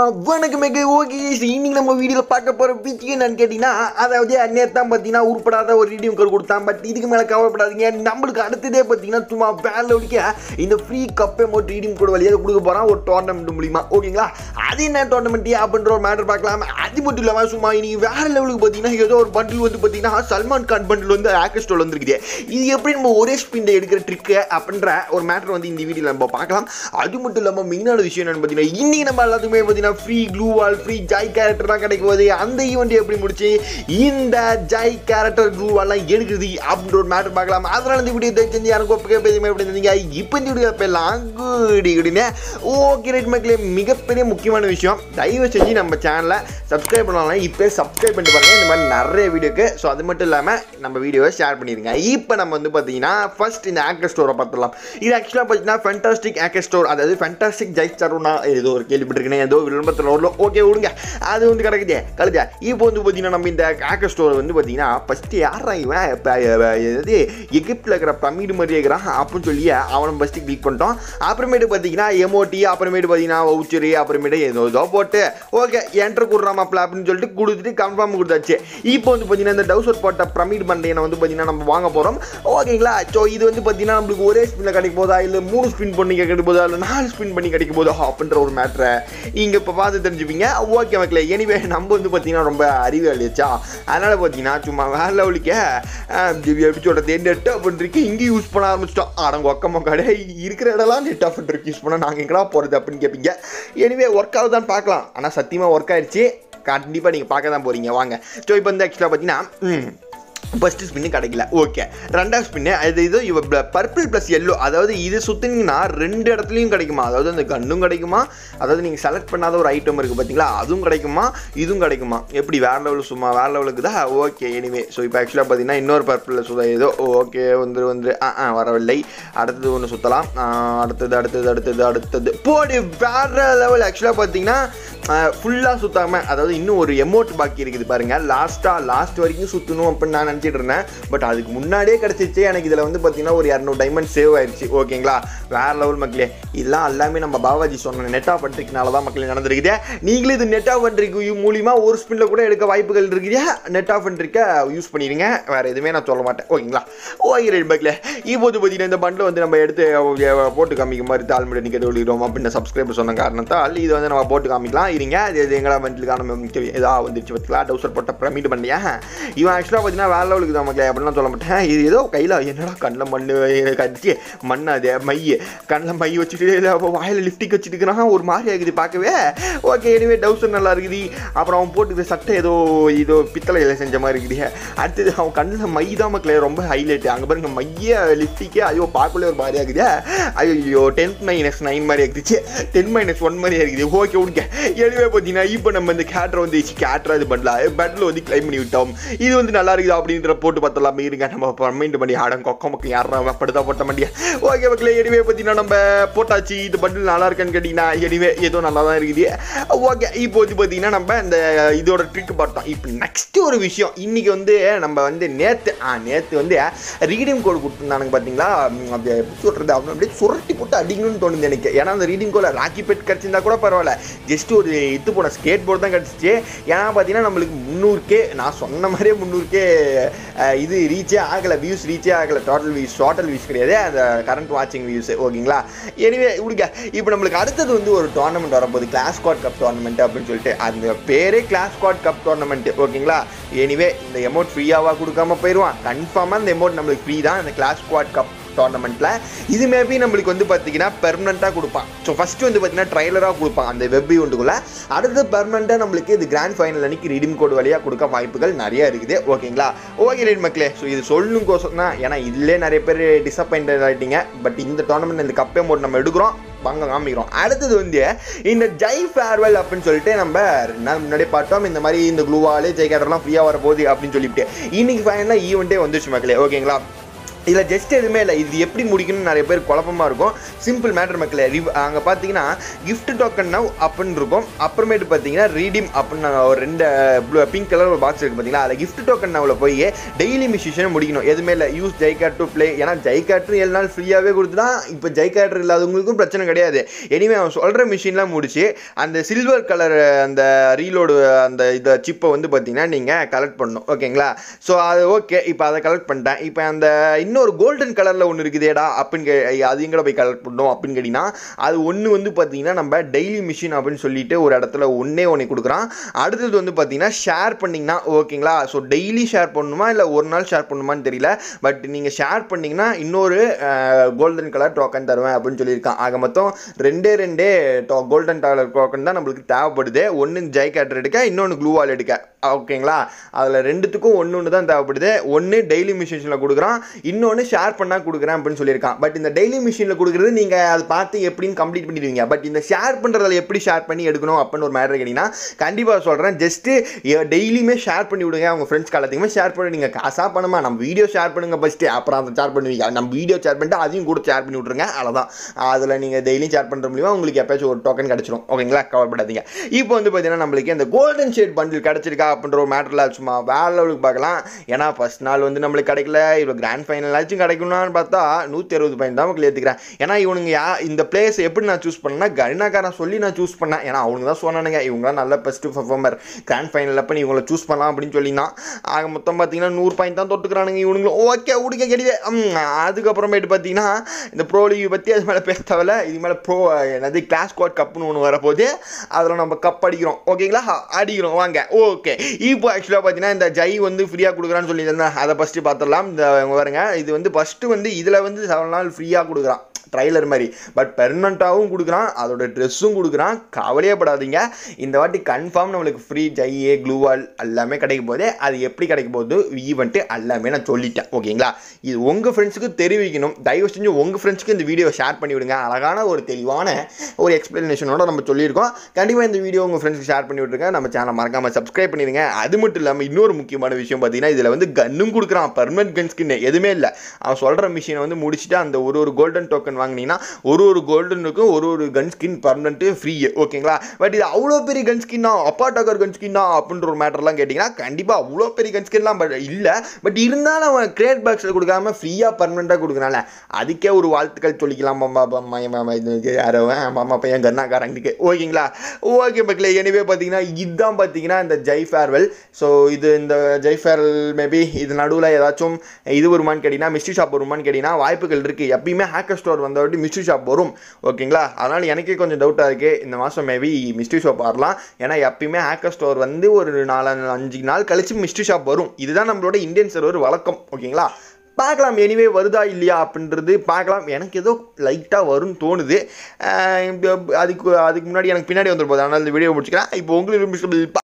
வணக்கம் ஓகே இன்னைக்கு நம்ம வீடியோவில் பார்க்க போகிற பிச்சு என்னன்னு கேட்டிங்கன்னா அதாவது நேற்று தான் பார்த்தீங்கன்னா உருப்படாத ஒரு ரீடியம் கோட் கொடுத்தான் பட் இதுக்கு மேலே கவலைப்படாதீங்க நம்மளுக்கு அடுத்ததே பார்த்தீங்கன்னா சும்மா வேலை ஒழிக்க இந்த ஃப்ரீ கப்பை மோட் ரீடியம் கோட் வழியாக கொடுக்க போகிறான் ஒரு டோர்னமெண்ட் மூலிமா ஓகேங்களா அது என்ன டோர்னமெண்ட் அப்படின்ற ஒரு மேட்டர் பார்க்கலாம் அது மட்டும் இல்லாமல் சும்மா இன்னைக்கு வேற லெவலுக்கு பார்த்தீங்கன்னா ஏதோ ஒரு பண்டில் வந்து பார்த்தீங்கன்னா சல்மான் கான் பண்டில் வந்து ஆக்கஸ்டோல் வந்துருக்குது இது எப்படி நம்ம ஒரே ஸ்பின்ல எடுக்கிற ட்ரிக்கு அப்படின்ற ஒரு மேட்டர் வந்து இந்த வீடியோவில் நம்ம பார்க்கலாம் அது மட்டும் இல்லாமல் மெயினான விஷயம் என்னன்னு பார்த்தீங்கன்னா இன்னைக்கு நம்ம எல்லாத்துக்குமே பார்த்தீங்கன்னா ஃப்ரீ க்ளூ வால் ஃப்ரீ ஜாய் கேரக்டர்லாம் கிடைக்கும் போது அந்த ஈவெண்ட் எப்படி முடிச்சு இந்த ஜாய் கேரக்டர் க்ளூ வால்லாம் எடுக்குது அப்படின்ற ஒரு மேட்டர் பார்க்கலாம் அதனால இந்த வீடியோ தெரிஞ்சு யாருக்கும் ஒப்புக்க பேசுமே எப்படி இருந்தீங்க இப்போ இந்த வீடியோ போயிடலாம் குடி குடினே ஓகே ரைட் மக்களே மிகப்பெரிய முக்கியமான விஷயம் தயவு செஞ்சு நம்ம சேனலை சப்ஸ்கிரைப் பண்ணலாம் இப்போ சப்ஸ்கிரைப் பண்ணிட்டு பாருங்க இந்த மாதிரி நிறைய வீடியோக்கு ஸோ அது மட்டும் இல்லாமல் நம்ம வீடியோவை ஷேர் பண்ணிடுங்க இப்போ நம்ம வந்து பார்த்தீங்கன்னா ஃபர்ஸ்ட் இந்த ஆக்கர் ஸ்டோரை பார்த்துடலாம் இது ஆக்சுவலாக பார்த்தீங்கன்னா ஃபென்டாஸ்டிக் ஆக்கர் ஸ்டோர் அதாவது ஃபென்டாஸ்டிக் ஜெய் ஸ்டார்னா ஏதோ ஒரு கேள்விப்பட்டிருக்கேன் ஏதோ விளம்பரத்தில் வரல ஓகே விடுங்க அது வந்து கிடக்குதே கழுதா இப்போ வந்து பார்த்தீங்கன்னா நம்ம இந்த ஆக்கர் ஸ்டோர் வந்து பார்த்தீங்கன்னா ஃபஸ்ட்டு யாரா இவன் இப்ப, அஹ், எதாவது எகிப்தில் இருக்கிற பிரமிடு மாதிரி இருக்கிறான் அப்படின்னு சொல்லி அவனை ஃபஸ்ட்டு கிளிக் பண்ணிட்டோம் அப்புறமேட்டு பார்த்தீங்கன்னா எமோட்டி அப்புறமேட்டு பார்த்தீங்கன்னா வவுச்சரு அப்புறமேட்டு ஏதோ ஏதோ போட்டு ஓகே என்ட்ரு கொடுறாமாப்ல அப்படின்னு சொல்லிட்டு கொடுத்துட்டு கன்ஃபார்ம் கொடுத்தாச்சு இப்போ வந்து பார்த்தீங்கன்னா இந்த டவுசர் போட்ட பிரமிட் பண்டையனை வந்து பார்த்தீங்கன்னா நம்ம வாங்க போகிறோம் ஓகேங்களா ஸோ இது வந்து பார்த்தீங்கன்னா நம்மளுக்கு ஒரே ஸ்பின்னில் கிடைக்க போதா இல்லை மூணு ஸ்பின் பண்ணி கிடைக்க போதா இல்லை நாலு ஸ்பின் பண்ணி கிடைக்க போதா அப்படின்ற ஒரு மேட்ரை இங்கே இப்போ பார்த்து தெரிஞ்சுப்பீங்க ஓகே மக்களே எனிவே நம்ம வந்து பார்த்தீங்கன்னா ரொம்ப அறிவாளியாச்சா அதனால் பார்த்தீங்கன்னா சும்மா வேற லெவலுக்க எப்படி சொல்கிறது நெட் அப்படின்றிருக்கு இங்கே யூஸ் பண்ண ஆரம்பிச்சிட்டோம் அடங்க ஒக்கமோ கடை இருக்கிற இடம்லாம் நெட் ஆஃப் பண்ணுறதுக்கு யூஸ் பண்ணால் நாங்கள் எங்கடா போகிறது அப்படின்னு கேட்பீங்க எனிவே ஒர்க் ஆகுதான்னு பார்க்கலாம் ஆனால் சத்தியமாக ஒர்க் ஆயிடுச்சு கண்டிப்பாக நீங்கள் பார்க்க தான் போகிறீங்க வாங்க ஸோ இப்போ வந்து ஆக்சுவலாக பார்த்தீங்கன்னா ம், ஃபஸ்ட்டு ஸ்பின்னு கிடைக்கல ஓகே ரெண்டாவது ஸ்பின்னு அது இது இவ பர்பிள் ப்ளஸ் எல்லோ அதாவது இது சுற்றினீங்கன்னா ரெண்டு இடத்துலையும் கிடைக்குமா அதாவது அந்த கன்னும் கிடைக்குமா அதாவது நீங்கள் செலக்ட் பண்ணாத ஒரு ஐட்டம் இருக்குது பார்த்தீங்களா அதுவும் கிடைக்குமா இதுவும் கிடைக்குமா எப்படி வேற லெவலில் சும்மா வேற லெவலுக்கு தான் ஓகே எனிவே ஸோ இப்போ ஆக்சுவலாக பார்த்தீங்கன்னா இன்னொரு பர்பிள் சுதா ஏதோ ஓகே வந்துரு வந்துரு ஆ ஆ வரவில்லை அடுத்தது ஒன்று சுற்றலாம் அடுத்தது அடுத்தது அடுத்தது அடுத்தது போடி வேற லெவல் ஆக்சுவலாக பார்த்தீங்கன்னா ஃபுல்லாக சுத்தாமல் அதாவது இன்னும் ஒரு எமோட் பாக்கி இருக்குது பாருங்க லாஸ்ட்டாக லாஸ்ட் வரைக்கும் சுற்றணும் அப்படின்னு நான் நினச்சிட்டு இருந்தேன் பட் அதுக்கு முன்னாடியே கிடச்சிச்சு எனக்கு இதில் வந்து பார்த்தீங்கன்னா ஒரு இரநூறு டைமண்ட் சேவ் ஆயிடுச்சு ஓகேங்களா வேற லெவல் மக்களே இதெல்லாம் எல்லாமே நம்ம பாபாஜி சொன்ன நெட் ஆஃப் பண்ணுறதுனால தான் மக்களே நடந்திருக்குது நீங்களும் இது நெட் ஆஃப் பண்ணுறதுக்கு மூலியமா ஒரு ஸ்பின்ல கூட எடுக்க வாய்ப்புகள் இருக்குது நெட் ஆஃப் பண்ணுறதுக்க யூஸ் பண்ணிடுங்க வேற எதுவுமே நான் சொல்ல மாட்டேன் ஓகேங்களா ஓகே ரைட் மக்களே இப்போது பார்த்தீங்கன்னா இந்த பண்டில் வந்து நம்ம எடுத்து அஹ், போட்டு காமிக்க மாதிரி தாழ்மடி நிற்க ஒளிக்கிறோம் அப்படின்னு சப்ஸ்கிரைபர் சொன்ன காரணத்தால் இது வந்து நம்ம போட்டு காமிக்கலாம் இருங்க இது இது எங்களா பண்டிலுக்கான இதாக வந்துருச்சு பார்த்துக்கலாம் டவுசர் போட்ட பிரமிட் பண்ணியா இவன் ஆக்சுவலாக பார்த்தீங்கன்னா வேற லெவலுக்கு தான் மக்களே அப்படிலாம் சொல்ல மாட்டேன் இது ஏதோ கையில் என்னடா கண்ணில் மண் கடிச்சு மண் அது மை கண்ணில் மை வச்சுட்டு இல்லை அப்போ வாயில் லிப்டிக் வச்சுட்டு இருக்கிறான் ஒரு மாதிரி ஆகுது பார்க்கவே ஓகே எனிவே டவுசர் நல்லா இருக்குது அப்புறம் அவன் போட்டுக்கிற சட்டை ஏதோ இதோ பித்தளையில் செஞ்ச மாதிரி இருக்குது அடுத்தது அவன் கண்ணில் மை தான் மக்களே ரொம்ப ஹைலைட் அங்கே பாருங்க மைய லிப்டிக்கே ஐயோ பார்க்கல ஒரு மாதிரி ஆகுது ஐயோ டென்த் மைனஸ் நைன் மாதிரி ஆகுதுச்சு டென் மைனஸ் ஒன் மாதிரி இருக்குது ஓகே விடுங்க எனிவே பார்த்தீங்கன்னா இப்போ நம்ம இந்த கேட்டரை வந்து கேட்டரை இது பண்ணலாம் பெட்டில் வந்து கிளைம் பண்ணி விட்டோம் இது வந்து நல்லா இருக்குது அப்படின்ற போட்டு பார்த்தலாம் இருங்க நம்ம கமெண்ட் பண்ணி ஆடம் கொக்க மக்கள் யாரும் படுத்தா போட்ட மாட்டியா ஓகே மக்களே எனிவே பார்த்தீங்கன்னா நம்ம போட்டாச்சு இது பண்டில் நல்லா இருக்கான்னு கேட்டிங்கன்னா எனிவே ஏதோ நல்லா தான் இருக்குது ஓகே இப்போ வந்து பார்த்தீங்கன்னா நம்ம இந்த இதோட ட்ரிக் பார்த்தோம் இப்போ நெக்ஸ்ட் ஒரு விஷயம் இன்னைக்கு வந்து நம்ம வந்து நேற்று ஆ நேற்று வந்து ரீடிங் கோட் கொடுத்துருந்தானுங்க பார்த்தீங்களா ம், அது எப்படி சொல்கிறது அவனை அப்படியே சுரட்டி போட்டு அடிக்கணும்னு தோணுது எனக்கு ஏன்னா அந்த ரீடிங் கோல ராக்கி பெட் கிடச்சிருந்தா கூட பரவாயில்ல ஜஸ்ட் ஒரு இது போன ஸ்கேட் போர்டு தான் கிடச்சிச்சு ஏன்னா பார்த்தீங்கன்னா நம்மளுக்கு முந்நூறுக்கே நான் சொன்ன மாதிரியே முந்நூறுக்கே இது ரீச்சே ஆகலை வியூஸ் ரீச்சே ஆகலை டோட்டல் வியூஸ் டோட்டல் வியூஸ் கிடையாது அந்த கரண்ட் வாட்சிங் வியூஸ் ஓகேங்களா எனிவே விடுங்க இப்போ நம்மளுக்கு அடுத்தது வந்து ஒரு டோர்னமெண்ட் வரப்போகுது கிளாஸ் ஸ்குவாட் கப் டோர்னமெண்ட் அப்படின்னு சொல்லிட்டு அந்த பேரே கிளாஸ் ஸ்குவாட் கப் டோர்னமெண்ட் ஓகேங்களா எனிவே இந்த எமௌண்ட் ஃப்ரீயாவாக கொடுக்காம போயிடுவான் கன்ஃபார்மாக இந்த எமௌண்ட் நம்மளுக்கு ஃப்ரீ தான் இந்த கிளாஸ் ஸ்குவாட் கப் டோர்னமெண்ட்டில் இது மேபி நம்மளுக்கு வந்து பார்த்தீங்கன்னா பெர்மனெண்ட்டாக கொடுப்பான் ஸோ ஃபஸ்ட்டு வந்து பார்த்தீங்கன்னா ட்ரைலராக கொடுப்பான் அந்த வெப் ஈவெண்ட்டுக்குள்ளே அடுத்து பெர்மனெண்ட்டாக நம்மளுக்கு இது கிராண்ட் ஃபைனல் அன்னைக்கு ரிடீம் கோட் வழியாக கொடுக்க வாய்ப்புகள் நிறைய இருக்குது ஓகேங்களா ஓகே ரைட் மக்களே ஸோ இது சொல்லும் கோசம் தான் ஏன்னா இதிலே நிறைய பேர் டிசப்பாயிண்டட் ஆகிட்டீங்க பட் இந்த டோர்னமெண்ட் இந்த கப்பே மோட் நம்ம எடுக்கிறோம் வாங்க காமிக்கிறோம் அடுத்தது வந்து இந்த ஜை ஃபேர்வெல் அப்படின்னு சொல்லிட்டு நம்ம ரெண்டு நாள் முன்னாடியே பார்த்தோம் இந்த மாதிரி இந்த க்ளூவாலே ஜெய் கேட்டர்லாம் ஃப்ரீயாக வரப்போகுது அப்படின்னு சொல்லிட்டு இன்னைக்கு ஃபைனலாக ஈவெண்ட்டே வந்துருச்சு மக்களே ஓகேங்களா இதில் ஜஸ்ட் எதுவுமே இல்லை இது எப்படி முடிக்கணும்னு நிறைய பேர் குழப்பமாக இருக்கும் சிம்பிள் மேட்டர் மக்களே ரிவ் அங்கே பார்த்தீங்கன்னா gift டோக்கன் நவ் அப்படின்னு இருக்கும் அப்புறமேட்டு பார்த்தீங்கன்னா ரீடிம் அப்படின்னு ஒரு ரெண்டு பிங்க் கலர் ஒரு பாக்ஸ் இருக்குது பார்த்தீங்களா அதில் gift டோக்கன் நவ்வில் போய் டெய்லி மிஷிஷனை முடிக்கணும் எதுவுமே இல்லை use Jai card to play ஏன்னா ஜை கார்ட்டு ஏழு நாள் ஃப்ரீயாகவே கொடுத்துட்டா இப்போ ஜை கார்ட் இல்லாதவங்களுக்கும் பிரச்சனை கிடையாது எனிவே அவன் சொல்கிற மிஷின்லாம் முடிச்சு அந்த சில்வர் கலர் அந்த ரீலோடு அந்த இதை சிப்பை வந்து பார்த்தீங்கன்னா நீங்கள் கலெக்ட் பண்ணணும் ஓகேங்களா ஸோ அது ஓகே இப்போ அதை கலெக்ட் பண்ணிட்டேன் இப்போ அந்த இன்னொரு கோல்டன் கலரில் ஒன்று இருக்குதேடா அப்படின்னு கே அது எங்கட போய் கலெக்ட் பண்ணோம் அப்படின்னு கேட்டிங்கன்னா அது ஒன்று வந்து பார்த்தீங்கன்னா நம்ம டெய்லி மிஷின் அப்படின்னு சொல்லிட்டு ஒரு இடத்துல ஒன்றே ஒன்று கொடுக்குறான் அடுத்தது வந்து பார்த்தீங்கன்னா ஷேர் பண்ணிங்கன்னா ஓகேங்களா ஸோ டெய்லி ஷேர் பண்ணணுமா இல்லை ஒரு நாள் ஷேர் பண்ணணுமான்னு தெரியல பட் நீங்கள் ஷேர் பண்ணிங்கன்னா இன்னொரு கோல்டன் கலர் டோக்கன் தருவேன் அப்படின்னு சொல்லியிருக்கான் ஆக மொத்தம் ரெண்டே ரெண்டே டோ கோல்டன் கலர் டோக்கன் தான் நம்மளுக்கு தேவைப்படுது ஒன்று ஜை கேட்டர் எடுக்க இன்னொன்று க்ளூவால் எடுக்க ஓகேங்களா அதில் ரெண்டுத்துக்கும் ஒன்று ஒன்று தான் தேவைப்படுது ஒன்று டெய்லி மிஷின்ஸில் கொடுக்குறான் இன்னொன்று ஷேர் பண்ணால் கொடுக்குறேன் அப்படின்னு சொல்லியிருக்கான் பட் இந்த டெய்லி மிஷினில் கொடுக்குறது நீங்கள் அதை பார்த்து எப்படின்னு கம்ப்ளீட் பண்ணிடுவீங்க பட் இந்த ஷேர் பண்ணுறதுல எப்படி ஷேர் பண்ணி எடுக்கணும் அப்படின்னு ஒரு மேட்டர் கேட்டிங்கன்னா கண்டிப்பாக சொல்கிறேன் ஜஸ்ட்டு டெய்லியுமே ஷேர் பண்ணி விடுங்க அவங்க ஃப்ரெண்ட்ஸ் எல்லாத்தையுமே ஷேர் பண்ணி நீங்கள் காசாக பண்ணுமா நம்ம வீடியோ ஷேர் பண்ணுங்க ஃபஸ்ட்டு அப்புறம் அதை ஷேர் பண்ணுவீங்க நம்ம வீடியோ ஷேர் பண்ணிட்டு அதையும் கூட ஷேர் பண்ணி விட்ருங்க அவ்வளோதான் அதில் நீங்கள் டெய்லியும் ஷேர் பண்ணுற மூலியமாக உங்களுக்கு எப்பயாச்சும் ஒரு டோக்கன் கிடச்சிரும் ஓகேங்களா கவலைப்படாதீங்க இப்போ வந்து பார்த்தீங்கன்னா நம்மளுக்கு இந்த கோல்டன் ஷேட் பண்டில் கிடச்சிருக்கா அப்படின்ற ஒரு மேட்டரில் சும்மா வேற லெவலுக்கு பார்க்கலாம் ஏன்னா ஃபர்ஸ்ட் நாள் வந்து நம்மளுக்கு கிடைக்கல இவ்வளோ கிராண்ட் ஃபைனலாச்சும் கிடைக்கணும்னு பார்த்தா நூற்றி அறுபது பாயிண்ட் தான் மக்கள் ஏற்றுக்கிறேன் ஏன்னா இவனுங்க யா இந்த பிளேஸ் எப்படி நான் சூஸ் பண்ணேன்னா கருணாக்காரன் சொல்லி நான் சூஸ் பண்ணேன் ஏன்னா அவனுங்க தான் சொன்னானுங்க இவங்களாம் நல்ல பெஸ்ட் பர்ஃபார்மர் கிராண்ட் ஃபைனல் அப்போ நீ இவங்களை சூஸ் பண்ணலாம் அப்படின்னு சொல்லியிருந்தான் ஆக மொத்தம் பார்த்தீங்கன்னா நூறு பாயிண்ட் தான் தொட்டுக்கிறானுங்க இவனுங்களும் ஓகே உடுக்க கெடிவே அதுக்கப்புறமேட்டு பார்த்தீங்கன்னா இந்த ப்ரோ லீக் பற்றி அது மேலே பேச தேவையில்ல இது மேலே ப்ரோ என்னது கிளாஸ் கோட் கப்புன்னு ஒன்று வரப்போகுது அதில் நம்ம கப் அடிக்கிறோம் ஓகேங்களா அடிக்கிறோம் வாங்க ஓகே இப்போ ஆக்சுவலாக பார்த்தீங்கன்னா இந்த ஜை வந்து ஃப்ரீயாக கொடுக்குறான்னு சொல்லியிருந்தேன் அதை ஃபஸ்ட்டு பார்த்துடலாம் இந்த இங்க பாருங்க இது வந்து ஃபஸ்ட்டு வந்து இதில் வந்து செவன் நாள் ஃப்ரீயாக கொடுக்குறான் ட்ரைலர் மாதிரி பட் பெர்மனண்ட்டாகவும் கொடுக்குறான் அதோட ட்ரெஸ்ஸும் கொடுக்குறான் கவலையே படாதீங்க இந்த வாட்டி கன்ஃபார்ம் நம்மளுக்கு ஃப்ரீ ஜையே க்ளூவால் எல்லாமே கிடைக்கும் போது அது எப்படி கிடைக்கும் போது ஈவெண்ட்டு எல்லாமே நான் சொல்லிட்டேன் ஓகேங்களா இது உங்கள் ஃப்ரெண்ட்ஸுக்கு தெரிவிக்கணும் தயவு செஞ்சு உங்கள் ஃப்ரெண்ட்ஸ்க்கு இந்த வீடியோ ஷேர் பண்ணி விடுங்க அழகான ஒரு தெளிவான ஒரு எக்ஸ்பிளனேஷனோட நம்ம சொல்லியிருக்கோம் கண்டிப்பாக இந்த வீடியோ உங்கள் ஃப்ரெண்ட்ஸ்க்கு ஷேர் பண்ணி விட்ருங்க நம்ம சேனலை மறக்காமல் சப்ஸ்கிரைப் பண்ணிடுங்க அது மட்டும் இல்லாமல் இன்னொரு முக்கியமான விஷயம் பார்த்தீங்கன்னா இதில் வந்து கன்னும் கொடுக்குறான் பர்மனன்ட் கன் ஸ்கின் எதுவுமே இல்லை அவன் சொல்கிற மிஷினை வந்து முடிச்சுட்டு அந்த ஒரு ஒரு கோல்டன் டோக்கன் வாங்கினீங்கன்னா ஒரு ஒரு கோல்டனுக்கும் ஒரு ஒரு கன் ஸ்கின் பர்மனெண்ட்டு ஃப்ரீ ஓகேங்களா பட் இது அவ்வளோ பெரிய கன் ஸ்கின்னா அப்பா டாக்கர் கன் ஸ்கின்னா அப்படின்ற ஒரு மேட்டர்லாம் கேட்டிங்கன்னா கண்டிப்பாக அவ்வளோ பெரிய கன் ஸ்கின்லாம் பட் இல்லை பட் இருந்தாலும் அவன் கிரேட் பாக்ஸில் கொடுக்காம ஃப்ரீயாக பர்மனெண்ட்டாக கொடுக்குறான்ல அதுக்கே ஒரு வாழ்த்துக்கள் சொல்லிக்கலாம் மாமா மாமா மாமா இது யாரோ மாமா பையன் கண்ணாக்காரங்களுக்கு ஓகேங்களா ஓகே மக்களே எனிவே பார்த்தீங்கன்னா இதுதான் பார்த்தீங்கன்னா இந்த ஜை ஃபேர்வெல் ஸோ இது இந்த ஜை ஃபேர்வெல் மேபி இது நடுவில் ஏதாச்சும் இது வருமான்னு கேட்டிங்கன்னா மிஸ்ட்ரி ஷாப் வருமான்னு கேட்டிங்கன்னா வாய்ப்புகள் இருக்குது எப்பயுமே ஹேக்கர் ஸ்டோர் வந்தவாட்டி மிஸ்ட்ரி ஷாப் வரும் ஓகேங்களா அதனால் எனக்கே கொஞ்சம் டவுட்டாக இருக்குது இந்த மாதம் மேபி மிஸ்ட்ரி ஷாப் வரலாம் ஏன்னா எப்பயுமே ஹேக்கர் ஸ்டோர் வந்து ஒரு நாலு அஞ்சு நாள் கழிச்சு மிஸ்ட்ரி ஷாப் வரும் இதுதான் நம்மளோட இந்தியன் சர்வர் வழக்கம் ஓகேங்களா பார்க்கலாம் எனிவே வருதா இல்லையா அப்படின்றது பார்க்கலாம் எனக்கு ஏதோ லைட்டாக வரும்னு தோணுது அஹ் அதுக்கு அதுக்கு முன்னாடி எனக்கு பின்னாடி வந்துருப்போது அதனால் இந்த வீடியோ முடிச்சுக்கிறேன் இப்போ உங்களுக்கு